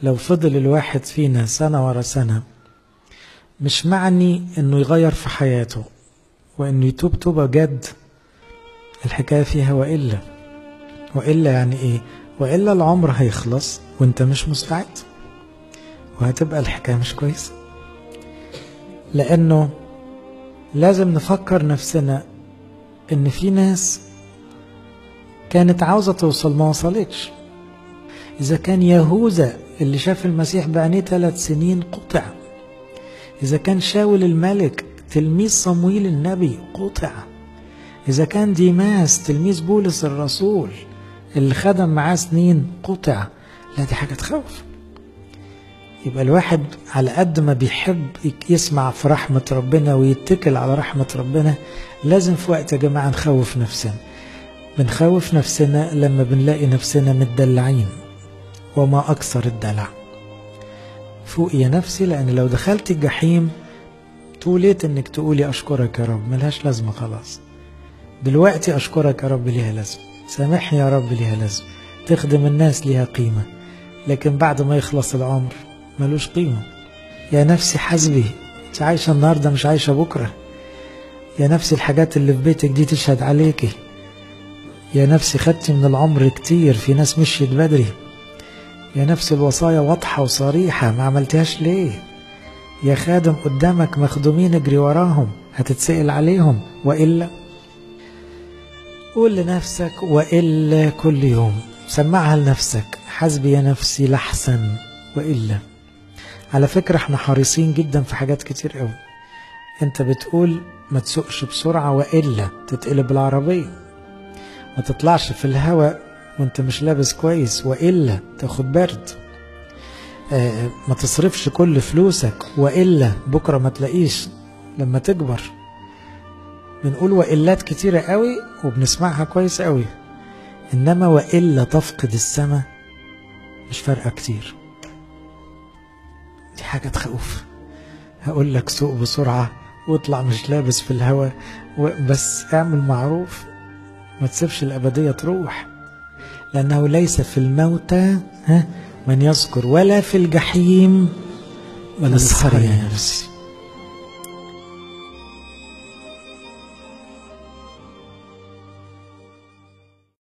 لو فضل الواحد فينا سنة ورا سنة مش معني انه يغير في حياته وانه يتوب توبة جد الحكاية فيها وإلا وإلا يعني ايه وإلا العمر هيخلص وانت مش مستعد وهتبقى الحكاية مش كويسة لأنه لازم نفكر نفسنا إن في ناس كانت عاوزة توصل ما وصلتش إذا كان يهوذا اللي شاف المسيح بعينيه ثلاث سنين قطع إذا كان شاول الملك تلميذ صمويل النبي قطع إذا كان ديماس تلميذ بولس الرسول اللي خدم معاه سنين قطع لا دي حاجة تخوف يبقى الواحد على قد ما بيحب يسمع في رحمة ربنا ويتكل على رحمة ربنا لازم في وقت يا جماعة نخوف نفسنا بنخوف نفسنا لما بنلاقي نفسنا متدلعين وما أكثر الدلع فوق يا نفسي لأن لو دخلت الجحيم توليت انك تقولي أشكرك يا رب ملهاش لازمة خلاص دلوقتي أشكرك يا رب ليها لازمة سامحني يا رب ليها لازمة تخدم الناس ليها قيمة لكن بعد ما يخلص العمر ملوش قيمة يا نفسي حسبي انت عايشة النهاردة مش عايشة بكرة يا نفسي الحاجات اللي في بيتك دي تشهد عليكي يا نفسي خدتي من العمر كتير في ناس مشيت بدري يا نفسي الوصايا واضحة وصريحة ما عملتهاش ليه يا خادم قدامك مخدومين اجري وراهم هتتسأل عليهم وإلا قول لنفسك وإلا كل يوم سمعها لنفسك حسبي يا نفسي لحسن وإلا على فكرة احنا حريصين جدا في حاجات كتير قوي انت بتقول ما تسوقش بسرعة وإلا تتقلب العربية ما تطلعش في الهواء وانت مش لابس كويس وإلا تاخد برد آه ما تصرفش كل فلوسك وإلا بكرة ما تلاقيش لما تكبر بنقول وإلات كتيرة قوي وبنسمعها كويس قوي إنما وإلا تفقد السماء مش فارقة كتير دي حاجة تخوف هقول لك سوق بسرعة واطلع مش لابس في الهواء بس اعمل معروف ما تسيبش الأبدية تروح لأنه ليس في الموتى ها من يذكر ولا في الجحيم ولا السخرية يا نفسي